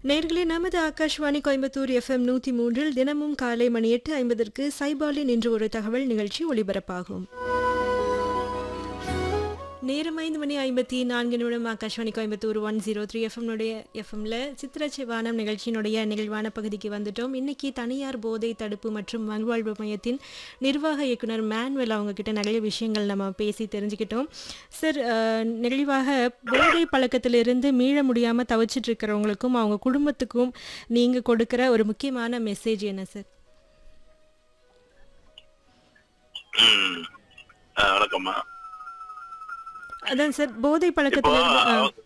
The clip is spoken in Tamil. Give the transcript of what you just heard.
நேர்களே நமது ஆகாஷ்வாணி கோயம்புத்தூர் எஃப்எம் நூற்றி மூன்றில் தினமும் காலை மணி எட்டு ஐம்பதற்கு சைபாலின் இன்று ஒரு தகவல் நிகழ்ச்சி ஒளிபரப்பாகும் நேரம் ஐந்து மணி ஐம்பத்தி நான்கு நிமிடம் Akashvani Coimbatore one zero three எஃப்எம்னுடைய எஃப்எம்ல சித்திரச்சிவானம் நிகழ்ச்சியினுடைய நிகழ்வான பகுதிக்கு வந்துட்டோம் இன்னைக்கு தனியார் போதை தடுப்பு மற்றும் மறுவாழ்வு மையத்தின் நிர்வாக இயக்குனர் மேன்வெல் அவங்க கிட்ட நிறைய விஷயங்கள் நம்ம பேசி தெரிஞ்சுக்கிட்டோம் சார் அஹ், நிகழ்வாக போதை பழக்கத்திலிருந்து மீள முடியாமல் தவிச்சிட்டு இருக்கிறவங்களுக்கும் அவங்க குடும்பத்துக்கும் நீங்கள் கொடுக்குற ஒரு முக்கியமான மெசேஜ் என்ன சார் ம். ஆ, வணக்கம்மா அதான் சார் போதை இப்போ பழக்கத்திலிருந்து ஆ,